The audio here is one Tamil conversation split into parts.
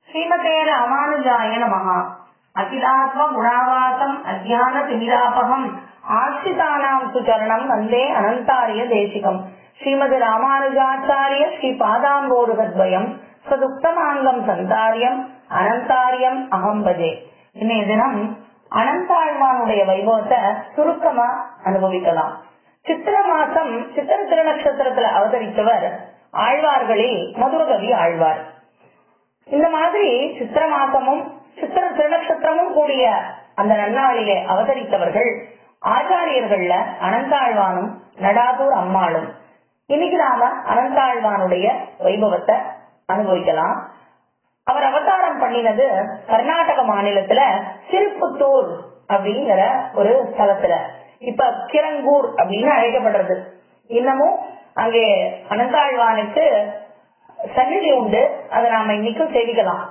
ஸ்ரீமதே ராமானுஜாய நமஹ அகிலாத்ம குணாவாசம் அத்தியான திமிராபகம் ஆசிரிதானாம் சுச்சரணம் வந்தே அனந்தாரிய தேசிகம் ஸ்ரீமதி ராமானுஜாச்சாரிய ஸ்ரீ பாதாம்போருகத்வயம் சதுக்தமாங்கம் சந்தாரியம் அனந்தாரியம் அகம் பஜே இன்னைய தினம் அனந்தாழ்வானுடைய வைபவத்தை சுருக்கமா அனுபவிக்கலாம் சித்திர மாசம் சித்திர திருநட்சத்திரத்துல அவதரித்தவர் ஆழ்வார்களில் மதுரகவி ஆழ்வார் இந்த மாதிரி சித்திர மாசமும் சித்திர திருநட்சத்திரமும் கூடிய அந்த நன்னாளிலே அவதரித்தவர்கள் ஆச்சாரியர்கள்ல அனந்தாழ்வானும் நடாதூர் அம்மாளும் இன்னைக்கு நாம அனந்தாழ்வானுடைய வைபவத்தை அனுபவிக்கலாம் அவர் அவதாரம் பண்ணினது கர்நாடக மாநிலத்துல சிறுப்புத்தூர் அப்படிங்கிற ஒரு ஸ்தலத்துல இப்ப கிரங்கூர் அப்படின்னு அழைக்கப்படுறது இன்னமும் அங்கே அனந்தாழ்வானுக்கு சந்நிதி உண்டு அதை நாம இன்னைக்கும் சேவிக்கலாம்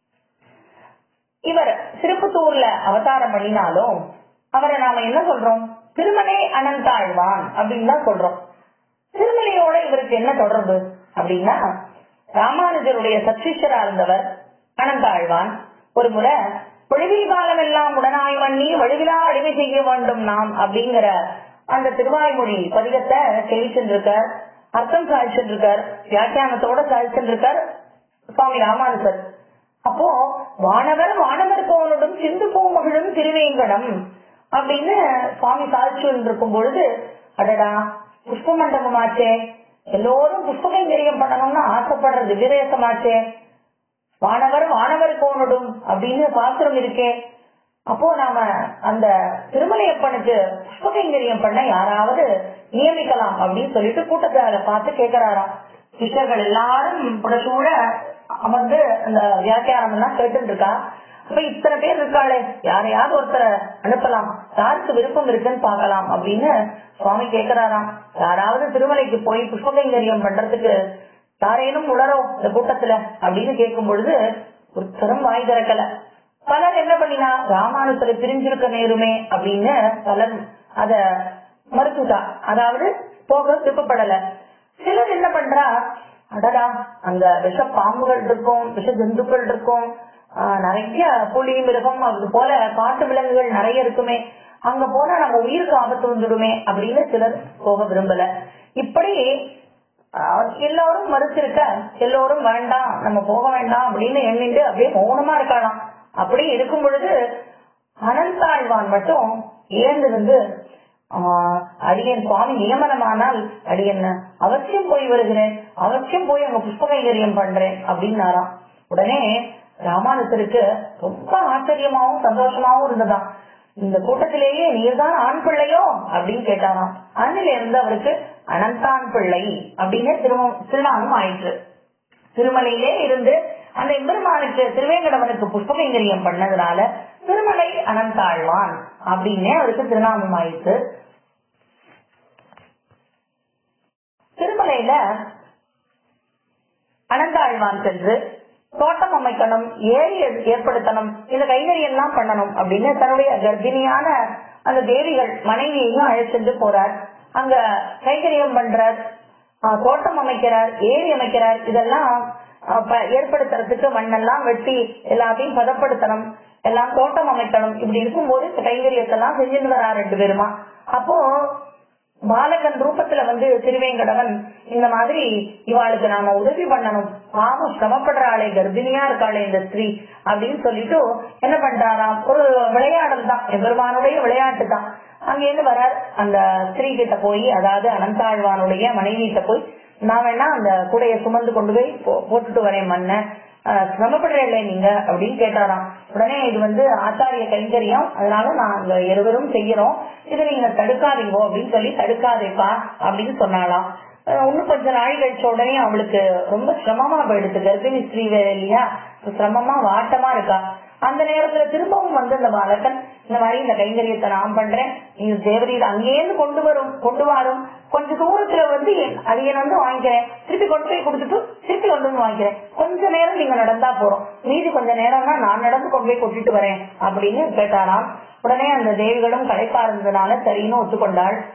இவர் சிறுப்புத்தூர்ல அவதாரம் பண்ணினாலும் அவரை நாம என்ன சொல்றோம் திருமலை அனந்தாழ்வான் அப்படின்னு தான் சொல்றோம் திருமலையோட இவருக்கு என்ன தொடர்பு அப்படின்னா ராமானுஜருடைய சச்சிஷரா இருந்தவர் அனந்தாழ்வான் ஒரு முறை பொழிவில் காலம் எல்லாம் உடனாய் மண்ணி வழுவிலா அடிமை செய்ய வேண்டும் நாம் அப்படிங்கிற அந்த திருவாய்மொழி பதிகத்தை செவிச்சென்றிருக்கார் அர்த்தம் சாதிச்சிருக்கார் வியாக்கியானத்தோட சாதிச்சிருக்கார் சுவாமி ராமானுஜர் அப்போ வானவர் வானவர் கோவனுடன் சிந்து பூமகளும் திருவேங்கடம் அப்படின்னு சுவாமி சாதிச்சு இருக்கும் பொழுது அடடா புஷ்ப மண்டபமாச்சே எல்லோரும் புஷ்ப கைங்கரியம் பண்ணணும்னு ஆசைப்படுற திவ்யதேசமாச்சே வானவர் வானவர் கோனுடும் அப்படின்னு பாத்திரம் இருக்கே அப்போ நாம அந்த திருமலையப்பனுக்கு புஷ்ப கைங்கரியம் பண்ண யாராவது நியமிக்கலாம் அப்படின்னு சொல்லிட்டு கூட்டத்தை பார்த்து கேட்கிறாராம் சிஷ்யர்கள் எல்லாரும் புடசூட அமர்ந்து அந்த வியாக்கியானம் எல்லாம் கேட்டு இருக்கா அப்ப இத்தனை பேர் இருக்காளே யாரையாவது ஒருத்தரை அனுப்பலாம் யாருக்கு விருப்பம் இருக்குன்னு பாக்கலாம் அப்படின்னு சுவாமி கேக்குறாராம் யாராவது திருமலைக்கு போய் புஷ்ப கைங்கரியம் பண்றதுக்கு யாரேனும் உளரோ இந்த கூட்டத்துல அப்படின்னு கேட்கும் பொழுது ஒருத்தரும் வாய் திறக்கல பலர் என்ன பண்ணினா ராமானுஜரை பிரிஞ்சிருக்க நேருமே அப்படின்னு பலர் அத மறுத்துட்டா அதாவது போக விருப்பப்படல சிலர் என்ன பண்றா அடடா அந்த விஷ பாம்புகள் இருக்கும் விஷ ஜந்துக்கள் இருக்கும் நிறைய புலி மிருகம் அது போல காட்டு விலங்குகள் நிறைய இருக்குமே அங்க போனா நம்ம உயிருக்கு ஆபத்து வந்துடுமே அப்படின்னு சிலர் போக விரும்பல இப்படி எல்லோரும் மறுத்திருக்க எல்லோரும் வேண்டாம் நம்ம போக வேண்டாம் அப்படின்னு எண்ணிட்டு அப்படியே மௌனமா இருக்கலாம் அப்படி இருக்கும் பொழுது அனந்தாழ்வான் மட்டும் ஏந்திருந்து அடியன் சுவாமி நியமனமானால் அடியன் அவசியம் போய் வருகிறேன் அவசியம் போய் அங்க புஷ்ப கைங்கரியம் பண்றேன் அப்படின்னாராம் உடனே ராமானுஜருக்கு ரொம்ப ஆச்சரியமாவும் சந்தோஷமாவும் இருந்ததாம் இந்த கூட்டத்திலேயே நீர்தான் ஆண் பிள்ளையோ அப்படின்னு கேட்டாராம் அண்ணில இருந்து அவருக்கு அனந்தான் பிள்ளை அப்படின்னு திருநாமம் ஆயிற்று திருமலையிலே இருந்து அந்த எம்பெருமானுக்கு திருவேங்கடவனுக்கு புஷ்பகைங்கரியம் பண்ணதுனால திருமலை அனந்தாழ்வான் அப்படின்னே அவருக்கு திருநாமம் ஆயிற்று திருமலையில அனந்தாழ்வான் சென்று தோட்டம் அமைக்கணும் ஏரி ஏற்படுத்தணும் இந்த கைகரியம் எல்லாம் பண்ணணும் அப்படின்னு தன்னுடைய கர்ப்பிணியான அந்த தேவிகள் மனைவியையும் அழைச்சிட்டு போறார் அங்க கைகரியம் பண்றார் தோட்டம் அமைக்கிறார் ஏரி அமைக்கிறார் இதெல்லாம் ஏற்படுத்துறதுக்கு மண்ணெல்லாம் வெட்டி எல்லாத்தையும் பதப்படுத்தணும் எல்லாம் தோட்டம் அமைக்கணும் இப்படி இருக்கும்போது கைங்கரியத்தெல்லாம் செஞ்சுட்டு வரா ரெண்டு பேருமா அப்போ பாலகன் ரூபத்துல வந்து திருவேங்கடவன் இந்த மாதிரி இவாளுக்கு நாம உதவி பண்ணணும் பாவம் சிரமப்படுறாளே கர்ப்பிணியா இருக்காளே இந்த ஸ்திரீ அப்படின்னு சொல்லிட்டு என்ன பண்றாராம் ஒரு விளையாடல் தான் எபெருமானுடைய விளையாட்டு தான் அங்கேருந்து வரார் அந்த ஸ்திரீ கிட்ட போய் அதாவது அனந்தாழ்வானுடைய மனைவி கிட்ட போய் நான் வேணா அந்த கூடைய சுமந்து கொண்டு போய் போட்டுட்டு வரேன் மண்ண சிரமப்படுறேன் நீங்க அப்படின்னு கேட்டாராம் உடனே இது வந்து ஆச்சாரிய கைங்கரியம் அதனால நாங்க இருவரும் செய்யறோம் இதை நீங்க தடுக்காதீங்கோ அப்படின்னு சொல்லி தடுக்காதேப்பா அப்படின்னு சொன்னாலாம் இன்னும் கொஞ்ச நாள் கழிச்ச உடனே அவளுக்கு ரொம்ப சிரமமா போயிடுது கர்ப்பிணி ஸ்ரீ வேற இல்லையா சிரமமா வாட்டமா இருக்கா அந்த நேரத்துல திரும்பவும் வந்து அந்த பாலகன் இந்த மாதிரி இந்த கைங்கரியத்தை நான் பண்றேன் நீங்க தேவரீர் அங்கேயிருந்து கொண்டு வரும் கொண்டு வரும் கொஞ்ச தூரத்துல வந்து அடியன் வந்து வாங்கிக்கிறேன் திருப்பி கொண்டு போய் கொடுத்துட்டு திருப்பி கொண்டு வந்து வாங்கிக்கிறேன் கொஞ்ச நேரம் நீங்க நடந்தா போறோம் மீதி கொஞ்ச நேரம்னா நான் நடந்து கொண்டு போய் கொட்டிட்டு வரேன் அப்படின்னு கேட்டாராம் உடனே அந்த தேவிகளும் களைப்பா இருந்ததுனால சரின்னு ஒத்துக்கொண்டாள்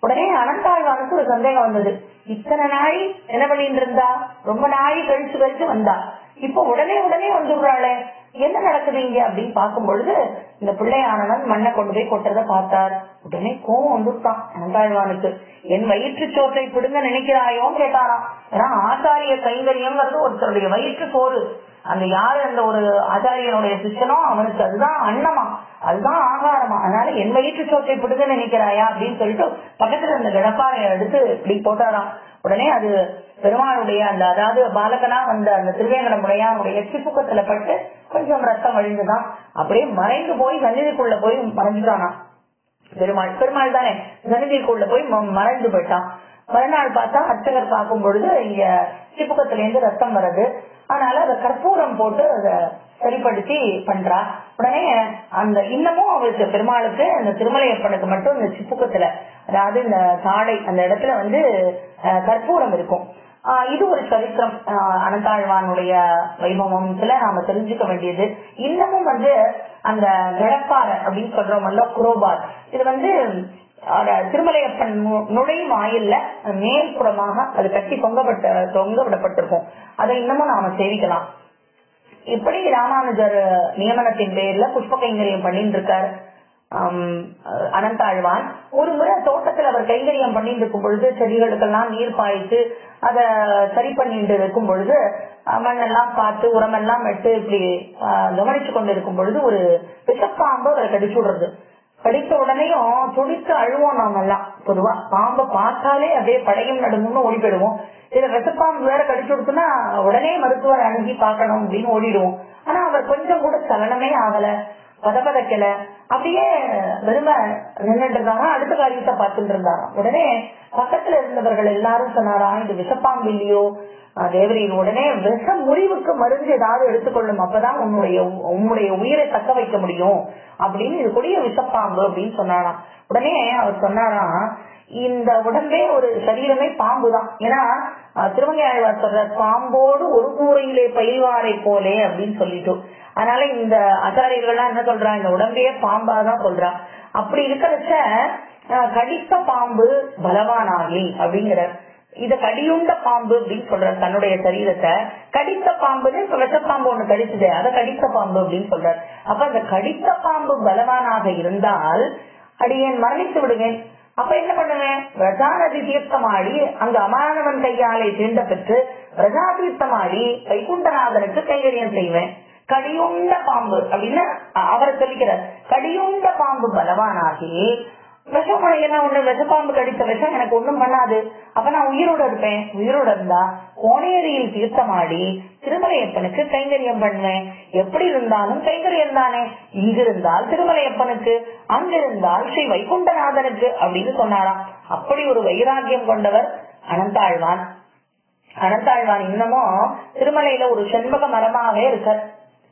உடனே அனந்தாழ்வானுக்கு ஒரு சந்தேகம் வந்தது இத்தனை நாள் என்ன பண்ணிட்டு இருந்தா ரொம்ப நாள் கழிச்சு கழிச்சு வந்தா இப்ப உடனே உடனே வந்துடுறாளே என்ன நடக்குது இங்க அப்படின்னு பார்க்கும் பொழுது இந்த பிள்ளையானவன் மண்ணை கொண்டு போய் கொட்டுறத பார்த்தார் உடனே கோவம் வந்துட்டான் அனந்தாழ்வானுக்கு என் வயிற்று சோற்றை பிடுங்க நினைக்கிறாயோன்னு கேட்டாராம் ஏன்னா ஆச்சாரிய கைங்கரியம்ங்கிறது ஒருத்தருடைய வயிற்று சோறு அந்த யாரு அந்த ஒரு ஆச்சாரியனுடைய சிஷ்யனோ அவனுக்கு அதுதான் அன்னமா அதுதான் ஆகாரமா அதனால என் வயிற்று சோற்றை பிடுங்க நினைக்கிறாயா அப்படின்னு சொல்லிட்டு பக்கத்துல அந்த கடப்பாறையை எடுத்து இப்படி போட்டாராம் உடனே அது பெருமாளுடைய அந்த அதாவது பாலகனா வந்த அந்த திருவேங்கடமுடையானுடைய சிப்புக்கத்துல பட்டு கொஞ்சம் ரத்தம் வழிந்துதான் அப்படியே மறைந்து போய் சந்நிதிக்குள்ள போய் மறைஞ்சுட்டானா பெருமாள் பெருமாள் தானே சந்நிதிக்குள்ள போய் ம- மறைந்து போயிட்டான் மறுநாள் பார்த்தா அர்ச்சகர் பார்க்கும் பொழுது இங்க சிப்புக்கத்துல இருந்து ரத்தம் வருது அதனால அதை கற்பூரம் போட்டு அதை சரிப்படுத்தி பண்றா உடனே அந்த இன்னமும் அவருக்கு பெருமாளுக்கு அந்த திருமலையப்பனுக்கு மட்டும் இந்த சிப்புக்கத்துல அதாவது இந்த தாடை அந்த இடத்துல வந்து அஹ், கற்பூரம் இருக்கும் ஆஹ் இது ஒரு சரித்திரம் ஆஹ் அனந்தாழ்வானுடைய வைபவத்துல நாம தெரிஞ்சுக்க வேண்டியது இன்னமும் வந்து அந்த கடப்பாறை அப்படின்னு சொல்றோம்ல குரோபார் இது வந்து அஹ், திருமலையப்பன் நு- நுழையும் வாயில்ல மேல்புறமாக அது கட்டி தொங்கப்பட்ட தொங்க விடப்பட்டிருக்கும் அதை இன்னமும் நாம சேவிக்கலாம் இப்படி ராமானுஜர் நியமனத்தின் பேர்ல புஷ்ப கைங்கரியம் பண்ணிட்டு இருக்காரு ஆம், அஹ், அனந்தாழ்வான் ஒரு முறை தோட்டத்துல அவர் கைங்கரியம் பண்ணிட்டு இருக்கும் பொழுது செடிகளுக்கெல்லாம் நீர் பாய்த்து அத சரி பண்ணிட்டு இருக்கும் பொழுது அஹ், மண்ணெல்லாம் பார்த்து உரமெல்லாம் வெட்டு இப்படி அஹ், கவனிச்சு கொண்டு இருக்கும் பொழுது ஒரு விஷப்பாம்பு அவரை கடிச்சு விடுறது கடித்த உடனேயும் துடித்து அழுவோம் நாம எல்லாம் பொதுவா பாம்பை பார்த்தாலே அப்படியே படையும் நடுங்கும்னு ஓடி போயிடுவோம் இதுல விஷப்பாம்பு வேற கடிச்சு கொடுத்தோம்னா உடனே மருத்துவர் அணுகி பார்க்கணும் அப்படின்னு ஓடிடுவோம் ஆனா அவர் கொஞ்சம் கூட சலனமே ஆகல பதபதக்கல அப்படியே வெறும நின்றுட்டு இருந்தாங்க அடுத்த காரியத்தை பார்த்துட்டு இருந்தாராம் உடனே பக்கத்துல இருந்தவர்கள் எல்லாரும் சொன்னாராம் இது விஷப்பாம்பு இல்லையோ ஆஹ் தேவரீர் உடனே விஷ முறிவுக்கு மருந்து ஏதாவது எடுத்துக்கொள்ளும் அப்பதான் உன்னுடைய உன்னுடைய உயிரை தக்க வைக்க முடியும் அப்படின்னு இது கொடிய விஷப்பாம்பு அப்படின்னு சொன்னாராம் உடனே அவர் சொன்னாராம் இந்த உடம்பே ஒரு சரீரமே பாம்பு தான் ஏன்னா ஆஹ் திருமங்கை ஆழ்வார் சொல்ற பாம்போடு ஒரு கூரையிலே பயில்வாரை போலே அப்படின்னு சொல்லிட்டு அதனால இந்த ஆச்சாரியர்கள்லாம் என்ன சொல்றா இந்த உடம்பையே பாம்பா தான் சொல்றா அப்படி இருக்கிறச்ச ஆஹ் கடித்த பாம்பு பலவானாகி அப்படிங்கிற இத கடியுண்ட பாம்பு அப்படின்னு சொல்ற தன்னுடைய சரீரத்தை கடித்த பாம்புன்னு இப்ப விஷப்பாம்பு ஒண்ணு கடிச்சது அத கடித்த பாம்பு அப்படின்னு சொல்றார் அப்ப அந்த கடித்த பாம்பு பலவானாக இருந்தால் அடியேன் மரணித்து விடுவேன் அப்ப என்ன பண்ணுவேன் பிரஜாநதி தீர்த்தமாடி அங்க அமானவன் கையாலே தீண்ட பெற்று பிரஜா தீர்த்தமாடி வைகுண்டநாதனுக்கு கைகரியம் செய்வேன் கடியுண்ட பாம்பு அப்படின்னு அவர் சொல்லிக்கிறார் கடியுண்ட பாம்பு பலவானாகி விஷம் என்ன ஒண்ணு விஷப்பாம்பு கடித்த விஷம் எனக்கு ஒண்ணும் பண்ணாது அப்ப நான் உயிரோட இருப்பேன் உயிரோட இருந்தா கோனேரியில் தீர்த்தமாடி திருமலையப்பனுக்கு கைங்கரியம் பண்ணுவேன் எப்படி இருந்தாலும் கைங்கரியம் தானே இங்கிருந்தால் திருமலையப்பனுக்கு அங்கிருந்தால் ஸ்ரீ வைகுண்டநாதனுக்கு அப்படின்னு சொன்னாராம் அப்படி ஒரு வைராகியம் கொண்டவர் அனந்தாழ்வான் அனந்தாழ்வான் இன்னமும் திருமலையில ஒரு செண்பக மரமாவே இருக்கார்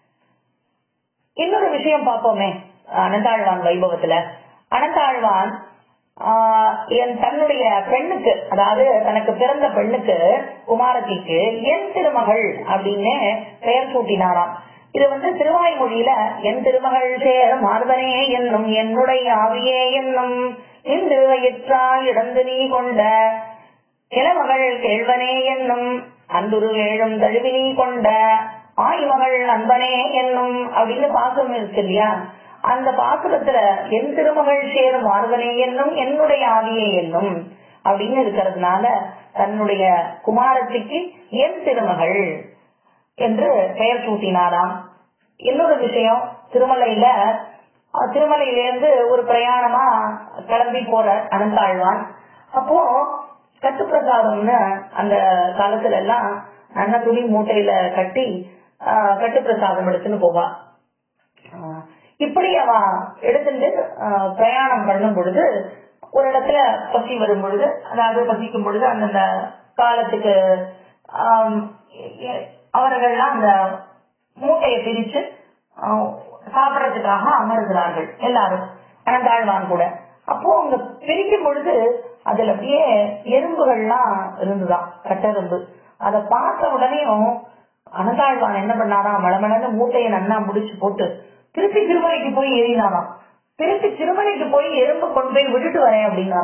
இன்னொரு விஷயம் பார்ப்போமே அனந்தாழ்வான் வைபவத்துல அனந்தாழ்வான் ஆஹ் என் தன்னுடைய பெண்ணுக்கு அதாவது தனக்கு பிறந்த பெண்ணுக்கு குமாரத்திக்கு என் திருமகள் அப்படின்னு பெயர் சூட்டினாராம் இது வந்து திருவாய்மொழியில என் திருமகள் சேர் மார்பனே என்னும் என்னுடைய ஆவியே என்னும் இன்று வயிற்றால் இடந்து நீ கொண்ட கிளமகள் கேழ்வனே என்னும் அந்துரு வேழும் தழுவினி கொண்ட ஆய்மகள் அன்பனே என்னும் அப்படின்னு பாசம் இருக்கு இல்லையா அந்த பாசுரத்துல என் திருமகள் சேரும் மார்பனே என்னும் என்னுடைய ஆவியே என்னும் அப்படின்னு இருக்கிறதுனால தன்னுடைய குமாரத்திக்கு என் திருமகள் என்று பெயர் சூட்டினாராம் இன்னொரு விஷயம் திருமலையில அஹ், திருமலையிலேருந்து ஒரு பிரயாணமா கிளம்பி போற அனந்தாழ்வான் அப்போ கட்டுப்பிரசாதம்னு அந்த காலத்துல எல்லாம் நல்ல துணி மூட்டையில கட்டி ஆஹ், கட்டுப்பிரசாதம் எடுத்துன்னு போவா ஆஹ், இப்படி அவ எடுத்துட்டு ஆஹ், பிரயாணம் பண்ணும் பொழுது ஒரு இடத்துல பசி வரும் பொழுது அதாவது பசிக்கும் பொழுது அந்தந்த காலத்துக்கு ஆம், எ- எ- அவர்கள்லாம் அந்த மூட்டையை பிரிச்சு ஆஹ், சாப்பிடறதுக்காக அமர்கிறார்கள் எல்லாரும் அனந்தாழ்வான் கூட அப்போ அங்க பிரிக்கும் பொழுது அதுல அப்படியே எறும்புகள்லாம் இருந்துதான் கட்டெரும்பு அதை பார்த்த உடனேயும் அனந்தாழ்வான் என்ன பண்ணாராம் மளமளன்னு மூட்டையை நன்னா முடிச்சு போட்டு திருப்பி திருமலைக்கு போய் ஏறினாராம் திருப்பி திருமலைக்கு போய் எறும்பு கொண்டு போய் விட்டுட்டு வரேன் அப்படின்னாராம்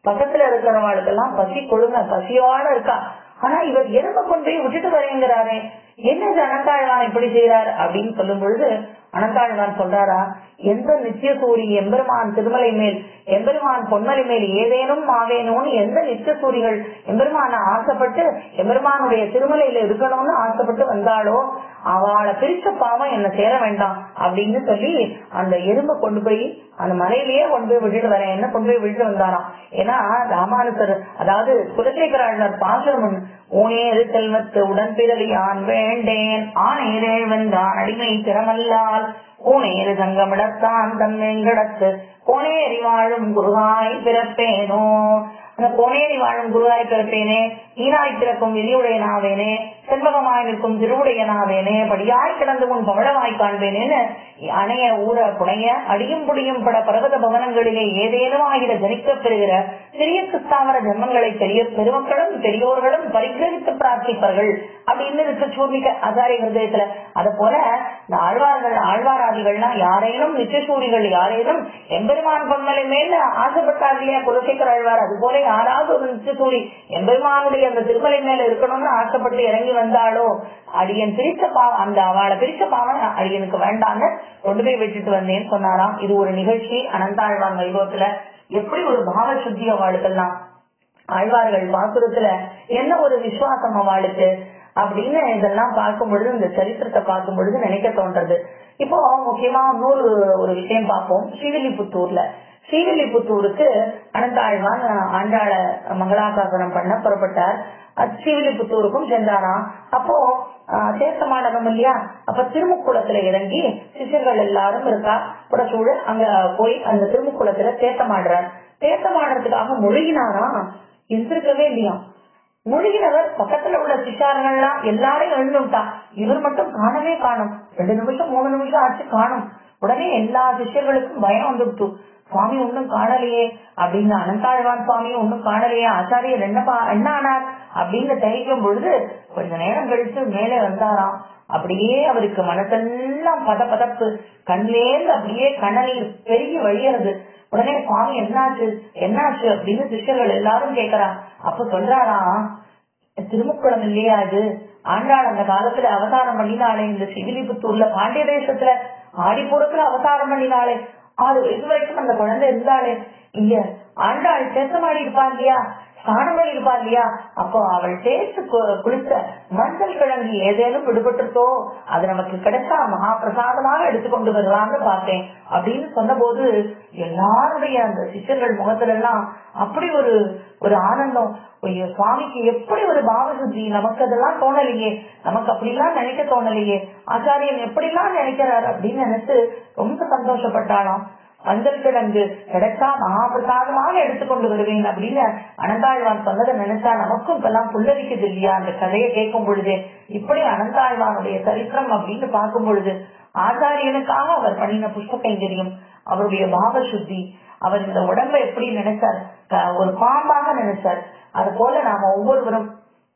பக்கத்துல இருக்கிறவங்களுக்கெல்லாம் பசி கொழுங்க பசியோட இருக்கா ஆனா இவர் எறும்ப கொண்டு போய் விட்டுட்டு வரேங்கிறாரே என்ன இது அனந்தாழ்வான் இப்படி செய்யறார் அப்படின்னு சொல்லும் பொழுது அனந்தாழ்வான் சொல்றாரா எந்த நித்திய சூரி எம்பெருமான் திருமலை மேல் எம்பெருமான் பொன்மலை மேல் ஏதேனும் ஆவேணும்னு எந்த நித்திய சூரிகள் எம்பெருமான ஆசைப்பட்டு எம்பெருமானுடைய திருமலையில இருக்கணும்னு ஆசைப்பட்டு வந்தாளோ அவளை பிரிச்ச பாவம் என்ன சேர வேண்டாம் அப்படின்னு சொல்லி அந்த எறும்பை கொண்டு போய் அந்த மலையிலேயே கொண்டு போய் விட்டுட்டு வரேன் என்ன கொண்டு போய் விட்டுட்டு வந்தாராம் ஏன்னா ராமானுசர் அதாவது குலசேகராழ்வார் பாசுரம் ஊனேறு செல்வத்து உடன்பிறவி ஆண் வேண்டேன் ஆனேரே வென்றான் அடிமை திறமல்லால் ஊனேறு சங்கமிடத்தான் தன்மெங்கடத்து கோனேறி வாழும் குருகாய் பிறப்பேனோ அந்த கோனேறி வாழும் குருவாய் பிறப்பேனே ஈனாய் பிறக்கும் விதியுடையனாவேனே செல்வகமாய் நிற்கும் திருவுடையனாவேனே படியாய் கிடந்து உன் பவளமாய் காண்பேனேன்னு அணைய ஊர புனைய அடியும் புடியும் பட பர்வத பவனங்களிலே ஏதேனும் ஆகிற ஜனிக்கப் பெறுகிற சிறிய கிறிஸ்தாவர ஜன்மங்களை பெரிய பெருமக்களும் பெரியோர்களும் பரிகிரகித்து பிரார்த்திப்பார்கள் அப்படின்னு இருக்கு சூர்ணிக ஆச்சாரிய ஹிருதயத்துல அது போல இந்த ஆழ்வார்கள் ஆழ்வாராதிகள்லாம் யாரேனும் நிச்சசூரிகள் யாரேனும் எம்பெருமான் பொன்மலை மேல ஆசைப்பட்டார் இல்லையா குலசேகர் ஆழ்வார் அது போல யாராவது ஒரு நிச்சசூரி எம்பெருமானுடைய அந்த திருமலை மேல இருக்கணும்னு ஆசைப்பட்டு இறங்கி வந்தாலோ அடியன் பிரிச்ச பாவம் அந்த அவளை பிரிச்ச பாவம் அடியனுக்கு வேண்டான்னு கொண்டு போய் விட்டுட்டு வந்தேன்னு சொன்னாராம் இது ஒரு நிகழ்ச்சி அனந்தாழ்வான் வைபவத்துல எப்படி ஒரு பாவ சுத்தி அவளுக்கெல்லாம் ஆழ்வார்கள் பாசுரத்துல என்ன ஒரு விசுவாசம் அவளுக்கு அப்படின்னு இதெல்லாம் பார்க்கும் பொழுது இந்த சரித்திரத்தை பார்க்கும் பொழுது நினைக்க தோன்றது இப்போ முக்கியமா இன்னொரு ஒரு விஷயம் பார்ப்போம் ஸ்ரீவில்லிபுத்தூர்ல ஸ்ரீவில்லிபுத்தூருக்கு அனந்தாழ்வான் ஆண்டாள மங்களாசாசனம் பண்ண புறப்பட்டார் அது ஸ்ரீவில்லிபுத்தூருக்கும் சென்றாராம் அப்போ தேசமாடணும் இல்லையா அப்ப திருமுக்குளத்துல இறங்கி சிஷ்யர்கள் எல்லாரும் இருக்கா புடச்சூழ அங்க போய் அந்த திருமுக்குளத்துல தேத்தமாடுறார் தேத்தமாடுறதுக்காக முழுகினாராம் எந்திருக்கவே இல்லையா முழுகினவர் பக்கத்துல உள்ள சிஷார்கள்லாம் எல்லாரையும் எழுந்துட்டா இவர் மட்டும் காணவே காணும் ரெண்டு நிமிஷம் மூணு நிமிஷம் ஆச்சு காணும் உடனே எல்லா சிஷ்யர்களுக்கும் பயம் வந்துடுத்து சுவாமி ஒன்னும் காணலையே அப்படின்னு அனந்தாழ்வான் சுவாமியும் ஒன்னும் காணலையே ஆச்சாரியர் என்னப்பா என்ன ஆனார் அப்படின்னு தயக்கும் பொழுது கொஞ்ச நேரம் கழிச்சு மேலே வந்தாராம் அப்படியே அவருக்கு மனசெல்லாம் பத பதப்பு கண்லேந்து அப்படியே கண்ணநீர் பெருகி வழியறது உடனே சுவாமி என்னாச்சு என்னாச்சு அப்படின்னு சிஷ்யர்கள் எல்லாரும் கேக்குறா அப்ப சொல்றாராம் திருமுக்குளம் இல்லையா இது ஆண்டாள் அந்த காலத்துல அவதாரம் பண்ணினாலே இந்த சிவிலிபுத்தூர்ல பாண்டிய தேசத்துல ஆடிப்பூரத்துல அவதாரம் பண்ணினாலே ஆறு வயசு வரைக்கும் அந்த குழந்தை இருந்தாலே இங்க ஆண்டாள் சேத்தமாடி இருப்பா இல்லையா ஸ்நானம் இருப்பா இல்லையா அப்போ அவள் தேய்த்து குளித்த மஞ்சள் கிழங்கு ஏதேனும் விடுபட்டிருக்கோ அது நமக்கு கிடைச்சா மகா பிரசாதமாக எடுத்துக்கொண்டு வரலாம்னு பார்த்தேன் அப்படின்னு சொன்ன போது எல்லாருடைய அந்த சிஷ்யர்கள் முகத்துல எல்லாம் அப்படி ஒரு ஒரு ஆனந்தம் ஐயோ சுவாமிக்கு எப்படி ஒரு பாவசுத்தி நமக்கு அதெல்லாம் தோணலையே நமக்கு அப்படிலாம் நினைக்க தோணலையே ஆச்சாரியன் எப்படிலாம் நினைக்கிறாரு அப்படின்னு நினைச்சு ரொம்ப சந்தோஷப்பட்டாலாம் மஞ்சள் கிழங்கு கிடைச்சா மகாபிரசாதமாக எடுத்துக்கொண்டு வருவேன் அப்படின்னு அனந்தாழ்வான் சொன்னதை நினைச்சா நமக்கும் இப்பெல்லாம் புல்லரிக்குது இல்லையா அந்த கதையை கேட்கும் பொழுது இப்படி அனந்தாழ்வானுடைய சரித்திரம் அப்படின்னு பார்க்கும் பொழுது ஆச்சாரியனுக்காக அவர் பண்ணின புஷ்ப கைங்கரியம் அவருடைய பாவ சுத்தி அவர் இந்த உடம்ப எப்படி நினைச்சார் ஒரு பாம்பாக நினைச்சார் அது போல நாம ஒவ்வொருவரும்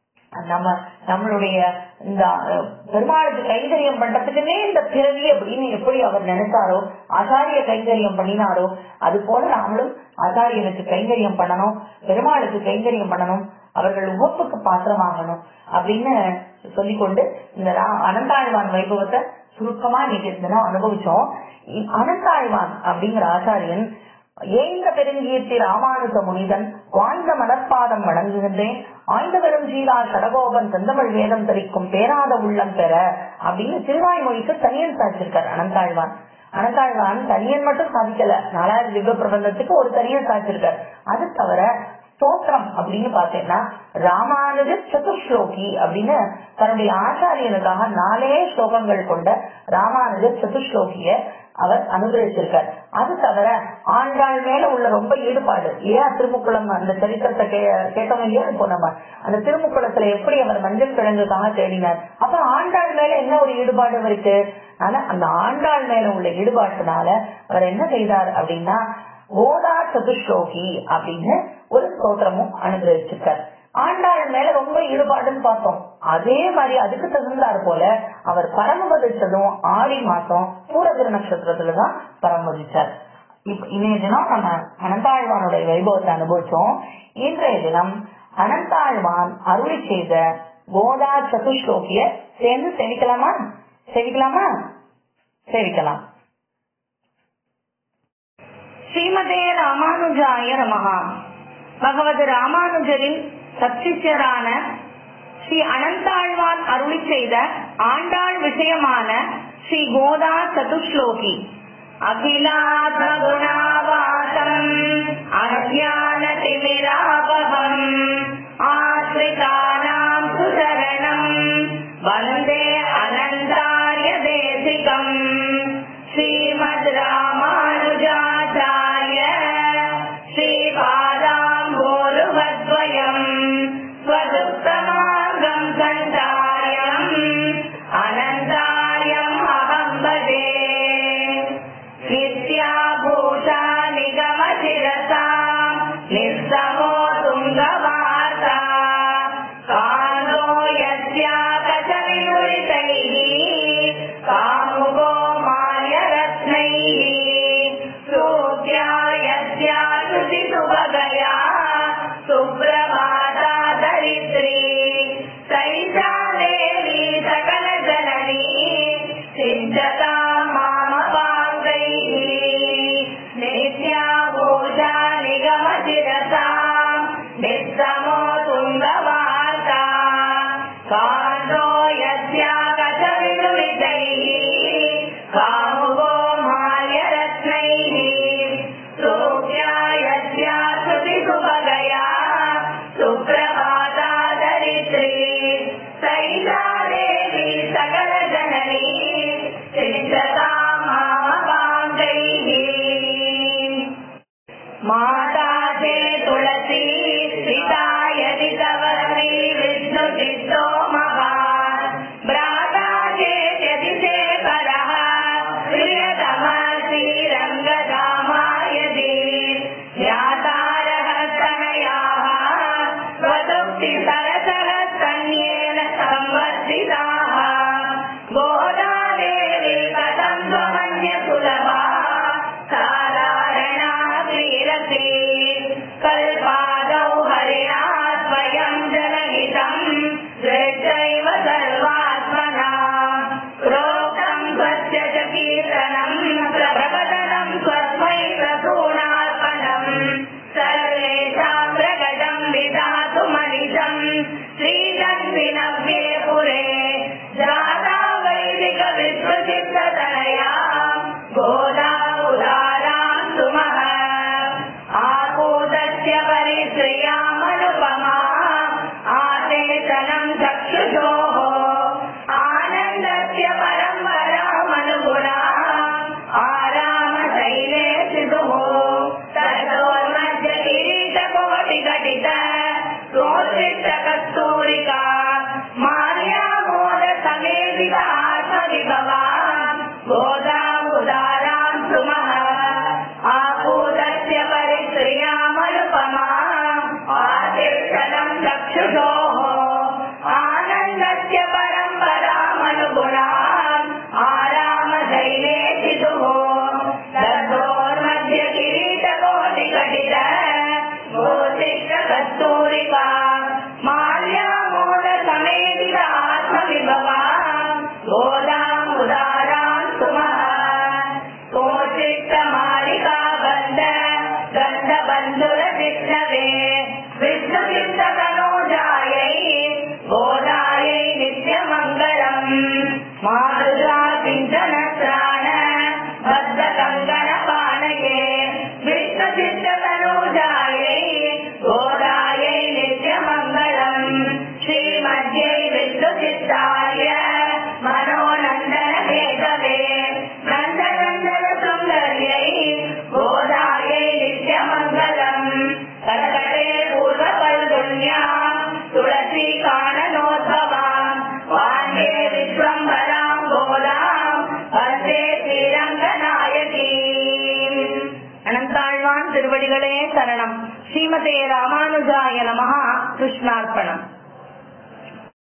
நம்ம நம்மளுடைய இந்த பெருமாளுக்கு கைங்கரியம் பண்றதுக்குன்னே இந்த பிறவி அப்படின்னு எப்படி அவர் நினைச்சாரோ ஆச்சாரிய கைங்கரியம் பண்ணினாரோ அது போல நாமளும் ஆச்சாரியனுக்கு கைங்கரியம் பண்ணணும் பெருமாளுக்கு கைங்கரியம் பண்ணணும் அவர்கள் உவப்புக்கு பாத்திரமாகணும் அப்படின்னு சொல்லிக்கொண்டு இந்த அனந்தாழ்வான் வைபவத்தை சுருக்கமா இன்னைக்கு தினம் அனுபவிச்சோம் அனந்தாழ்வான் அப்படிங்கிற ஆச்சாரியன் ஏந்த பெருங்கீர்த்தி ராமானுஜ முனிதன் வாழ்ந்த மலர்பாதம் வழங்குகின்றேன் ஆய்ந்த பெரும் ஜீரா சடகோபன் செந்தமிழ் வேதம் தரிக்கும் பேராத உள்ளம் பெற அப்படின்னு திருவாய்மொழிக்கு தனியன் சாச்சிருக்கார் அனந்தாழ்வான் அனந்தாழ்வான் தனியன் மட்டும் சாதிக்கல நாலாயிரம் திவ்ய பிரபந்தத்துக்கு ஒரு தனியன் சாதிச்சிருக்கார் அது தவிர ஸ்தோத்திரம் அப்படின்னு பாத்தீங்கன்னா ராமானுஜ சதுஸ்லோகி அப்படின்னு தன்னுடைய ஆச்சாரியனுக்காக நாலே ஸ்லோகங்கள் கொண்ட ராமானுஜ சதுஸ்லோகிய அவர் அனுகிரகிச்சிருக்கார் அது தவிர ஆண்டாள் மேல உள்ள ரொம்ப ஈடுபாடு ஏன் திருமுக்குளம் அந்த சரித்திரத்தை கேட்டோம் இல்லையா இப்போ நம்ம அந்த திருமுக்குளத்துல எப்படி அவர் மஞ்சள் கிழங்குக்காக தேடினார் அப்ப ஆண்டாள் மேல என்ன ஒரு ஈடுபாடு அவருக்கு ஆனா அந்த ஆண்டாள் மேல உள்ள ஈடுபாட்டுனால அவர் என்ன செய்தார் அப்படின்னா ஓதா சதுஸ்லோகி அப்படின்னு ஒரு ஸ்தோத்திரமும் அனுகிரகிச்சிருக்கார் ஆண்டாள் மேல ரொம்ப ஈடுபாடுன்னு பார்த்தோம் அதே மாதிரி அதுக்கு தகுந்தார் போல அவர் பரமபதிச்சதும் ஆடி மாசம் பூரகிர நட்சத்திரத்துலதான் பரமபதிச்சார் இப்ப இன்றைய தினம் நம்ம அனந்தாழ்வானுடைய வைபவத்தை அனுபவிச்சோம் இன்றைய தினம் அனந்தாழ்வான் அருளி செய்த கோதா சதுஸ்லோகிய சேர்ந்து சேவிக்கலாமா சேவிக்கலாமா சேவிக்கலாம் ஸ்ரீமதே ராமானுஜாய நமகா பகவது ராமானுஜரின் சச்சிஷ்யரான ஸ்ரீ அனந்தாழ்வான் அருளி செய்த ஆண்டாள் விஷயமான ஸ்ரீ கோதா சதுஸ்லோகி அகிலாத குணாவாசம் அஜான திமிராபகம் ஆசிரிதானாம் சுசரணம் வந்தே அனந்தாரிய தேசிகம் ஸ்ரீமத் ராமானுஜாச்சாரிய ஸ்ரீபாதாம்போருவத்வயம் ஸ்வதுத்தமார்க்கம் சந்தாரியம் அனந்தாரியம் அகம் பதே नित्याभूषा निगमशिरसाम् निर्समो तुङ्गवार्ता कालो यस्याकचविनुरितैः कामुगो माल्यरत्नैः सूत्या यस्या श्रुतिसुभगया सुप्रभाता दरिद्री सैषा देवी सकलजननी सिद्धता मामपाङ्गैः नित्याभूषा निगमशिरसाम् निस्समो तुङ्गवार्ता काण्डो यस्याकचविनुरितैः कामुगो माल्यरत्नैः सूर्या यस्या श्रुतिसुभगया सुप्रभाता दरिद्री सैषा देवी सकलजननी सिद्धता मामपाङ्गैः माता ते तुलसी पिता यदि तव श्री विष्णु चित्तो महान् भ्राता चेत् यदि ते परः प्रियतमः श्रीरङ्गधामा यदि ज्ञातारः तनयाः स्वदुक्ति सरसः स्तन्येन संवर्धिताः गोदादेवी कथं त्वमन्य सुलभा साधारणा क्रीडति कल्पादौ हरिणा स्वयं जनहितं दृष्टैव सर्वात्मना प्रोक्तं स्वस्य च कीर्तनं प्रबदनं स्वस्मै प्रसूनार्पणम् सर्वेषां प्रगतं विधातुमनिशम् श्रीदक्षिणव्ये पुरे जाता वैदिक विश्वचित्ततनया गोदा उदारां सुमः आकूतस्य परिश्रियामनुपमा आसेचनं चक्षुषोः आनन्दस्य परम्परामनुगुणा आरामशैले सिधुः ततोर्मध्य किरीटकोटिघटित सोत्सिष्टकस्तूरिका मार्यामोद समेधित आत्मविभवा गोदामुदारां सुमः आकूतस्य परिश्रियामनुपमा आतिष्ठनं चक्षुषोः आनन्दस्य परम्परामनुगुणा आरामशैले सिधुः दर्शोर्मध्ये किरीटकोटिघटित गोतिष्ठकस्तूरिका माल्यामोद समेधित आत्मविभवा गोदामुदारां सुमः कोचित्तमालिका बन्ध गन्धबन्धुर विष्णवे विष्णुचित्ततनोजायै गोदायै नित्यमङ्गलम् मारुजा चिन्तनत्राण बद्धकङ्कणपाणये विष्णुचित्ततनोजायै गोदायै नित्यमङ्गलम् श्रीमध्यै विष्णुचित्ताय मनोनन्दन भेदवे नन्दनन्दन सुन्दर्यै गोदायै नित्यमङ्गलम् कर्कटे पूर्वपल्गुन्या तुलसी काननोद्भवाम् वाण्ये विश्वम्भरां गोदाम् वन्दे श्रीरङ्गनायकी அனந்தாழ்வான் திருவடிகளே சரணம் ஸ்ரீமதே ராமானுஜாய நமஹா கிருஷ்ணார்ப்பணம்